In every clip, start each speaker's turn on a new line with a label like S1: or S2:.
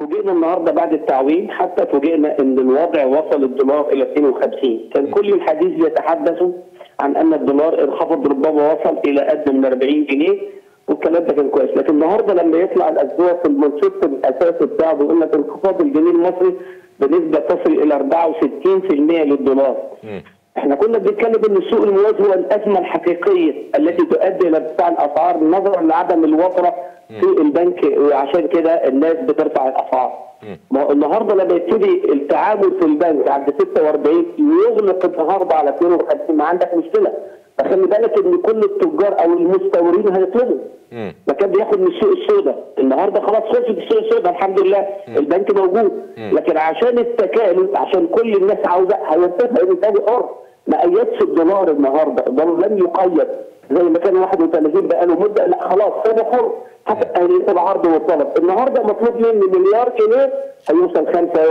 S1: فوجئنا النهارده بعد التعويم حتى فوجئنا ان الوضع وصل الدولار الى 52 كان كل الحديث يتحدث عن ان الدولار انخفض ربما وصل الى ادنى من 40 جنيه والكلام ده كان كويس لكن النهارده لما يطلع الاسبوع في المنشط الاساسي بتاعه بيقول لك انخفاض الجنيه المصري بنسبه تصل الى 64% للدولار احنا كنا بنتكلم ان السوق الموازي هو الازمه الحقيقيه التي تؤدي الى ارتفاع الاسعار نظرا لعدم الوفره في البنك وعشان كده الناس بترفع الاسعار. ما هو النهارده لما يبتدي التعامل في البنك عند 46 ويغلق النهارده على 52 ما عندك مشكله فخلي بالك ان كل التجار او المستوردين هيطلبوا ما كان بياخد من السوق السوداء النهارده خلاص خلصت السوق السوداء الحمد لله البنك موجود لكن عشان التكالب عشان كل الناس عاوزه هيتفق ان تاني حر ما قيدش الدولار النهارده الدولار لم يقيد زي ما كان 31 بقى له مده لا خلاص تاني حر حسب اهليه العرض والطلب النهارده مطلوب مني مليار جنيه هيوصل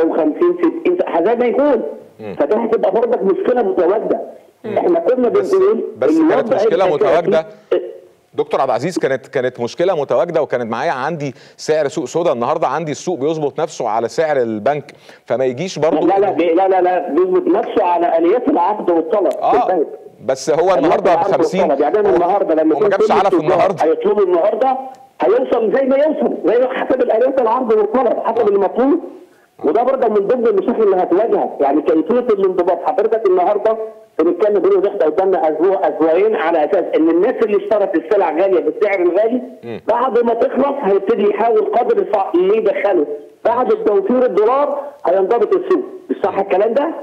S1: 55 60 زي ما يكون فده هتبقى برضك مشكله متواجده احنا كنا
S2: بس
S1: بنقول
S2: بس كانت
S1: الوضع
S2: مشكله
S1: الأساسي-
S2: متواجده دكتور عبد العزيز كانت كانت مشكله متواجده وكانت معايا عندي سعر سوق سودا النهارده عندي السوق بيظبط نفسه على سعر البنك فما يجيش برضه
S1: لا لا بي- لا لا لا بيظبط نفسه على اليات العقد والطلب في
S2: اه
S1: البنك.
S2: بس هو
S1: اليات
S2: النهارده ب
S1: العقد
S2: 50
S1: والطلب. يعني انا النهارده لما
S2: وما
S1: يكون
S2: جابش
S1: كل
S2: علف
S1: التجار
S2: النهارده
S1: هيطلبوا النهارده هيوصل زي ما يوصل زي ما حسب الاليات العرض والطلب حسب المطلوب وده برضه من ضمن المشاكل اللي هتواجهك يعني كيفيه الانضباط حضرتك النهارده بنتكلم بنقول احنا قدامنا اسبوع اسبوعين على اساس ان الناس اللي اشترت السلع غاليه بالسعر الغالي بعد ما تخلص هيبتدي يحاول قدر الصع- اللي يدخله بعد توفير الدولار هينضبط السوق مش صح الكلام ده؟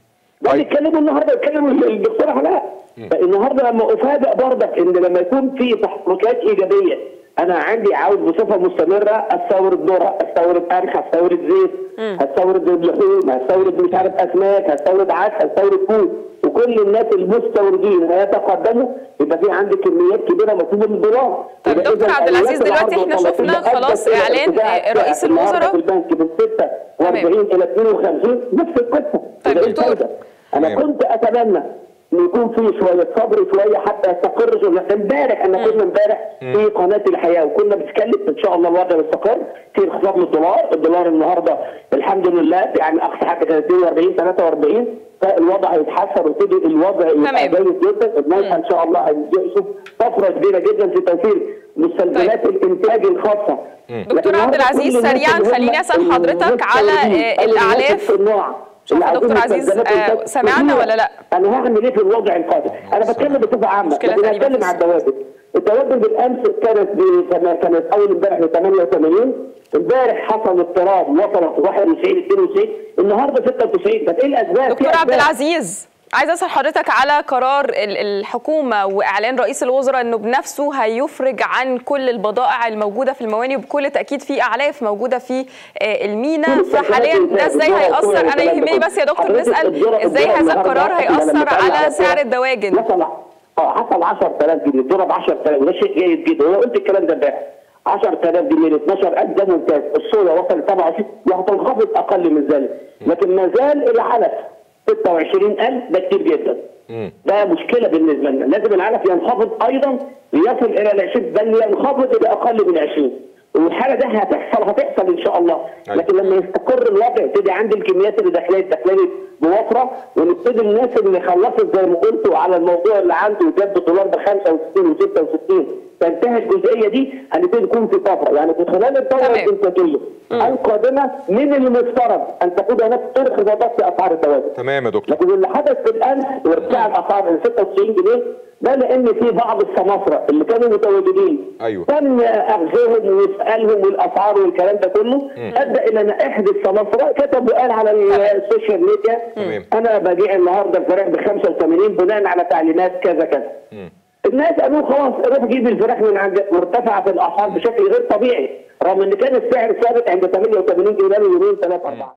S1: ده
S2: طيب.
S1: بيتكلموا النهارده بيتكلموا الدكتور علاء النهارده لما افاجئ برضك ان لما يكون في تحركات ايجابيه انا عندي عاوز بصفه مستمره استورد ذره استورد قمح استورد زيت استورد لحوم استورد مش عارف اسماك استورد عدس استورد فول وكل الناس المستوردين هيتقدموا يبقى في عندي كميات كبيره مطلوبه من الدولار
S3: طيب
S1: يبقى
S3: دكتور
S1: إذا
S3: عبد العزيز
S1: الآليات
S3: دلوقتي
S1: العرض
S3: إحنا
S1: والطلب
S3: شفنا
S1: اللي أدت
S3: خلاص
S1: إلى
S3: إعلان،
S1: ارتفاع
S3: آه، رئيس
S1: السعر النهاردة
S3: الوزراء.
S1: في البنك من 46 الى 52 نفس القصه
S3: طيب
S1: يبقى إيه
S3: دكتور.
S1: الفايدة؟ انا
S2: تمام.
S1: كنت اتمنى ان يكون في شويه صبر شويه حتى يستقر شغل امبارح احنا كنا امبارح في قناه الحياه وكنا بنتكلم ان شاء الله الوضع يستقر في انخفاض للدولار الدولار النهارده الحمد لله يعني اقصى حاجه كانت 42 43 فالوضع هيتحسن ويبتدي الوضع يبقى
S3: تمام.
S1: جيد جدا الناس ان شاء الله هيشوف طفره كبيره جدا في توفير مستلزمات الانتاج الخاصه
S3: دكتور
S1: لكن
S3: عبد
S1: النهاردة
S3: العزيز
S1: كل الناس
S3: سريعاً
S1: اللي هم
S3: خليني أسأل حضرتك على، آه،
S1: المستوردين أو الناس
S3: الأعلاف.
S1: الصناع
S3: شوف
S1: اللي
S3: يا دكتور
S1: عايزين
S3: عزيز،
S1: مستلزمات
S3: آه،
S1: إنتاج
S3: سمعنا
S1: كتيرة.
S3: ولا لا؟
S1: انا هعمل ايه في الوضع القادم؟ انا بتكلم بصفه عامه
S3: مشكلة
S1: لكن
S3: غريبة
S1: هتكلم
S3: في
S1: عن الدوابل الدوابل بالامس كانت ب- كانت اول امبارح ب 88 امبارح حصل اضطراب وصلت 91 92 النهارده 96 طب ايه الاسباب؟
S3: دكتور
S1: في
S3: عبد
S1: أسباب.
S3: العزيز عايزه اسال حضرتك على قرار ال- الحكومه واعلان رئيس الوزراء انه بنفسه هيفرج عن كل البضائع الموجوده في المواني وبكل تاكيد في اعلاف موجوده في آه، المينا فحاليا ده ازاي هياثر انا يهمني بس يا دكتور نسال ازاي هذا القرار هياثر على سعر الدواجن
S1: وصل اه حصل 10000 جنيه ضرب 10000 وده شيء جيد جدا وانا قلت الكلام ده امبارح 10000 جنيه ل 12000 ده ممتاز الصويا وصل 27 وهتنخفض اقل من ذلك لكن ما زال العلف 26000 ده كتير جدا ده مشكله بالنسبه لنا لازم العلف ينخفض ايضا ليصل الى ال 20 بل ينخفض الى اقل من 20 والحاله ده هتحصل هتحصل ان شاء الله
S2: أيوة.
S1: لكن لما يستقر الوضع يبتدي عندي الكميات اللي داخليه داخليه بوفره ونبتدي الناس اللي خلصت زي ما قلتوا على الموضوع اللي عنده جاب الدولار ب 65 و66 تنتهي الجزئيه دي هنبتدي يكون في طفره يعني في خلال الدوره
S3: تمام.
S1: الانتاجيه القادمه من المفترض ان تكون هناك انخفاضات في اسعار الدواجن
S2: تمام يا دكتور
S1: لكن اللي حدث في الامس وارتفاع الاسعار ل 96 جنيه ده لان في بعض السماسره اللي كانوا متواجدين
S2: أيوة.
S1: تم اخذهم واسالهم والاسعار والكلام ده كله ادى الى ان احد السماسره كتب وقال على السوشيال ميديا
S2: تمام.
S1: انا ببيع النهارده الفراخ ب 85 بناء على تعليمات كذا كذا الناس قالوا خلاص روح جيب الفراخ من عند وارتفعت الاسعار بشكل غير طبيعي رغم ان كان السعر ثابت عند 88 جنيه من يومين ثلاثه اربعه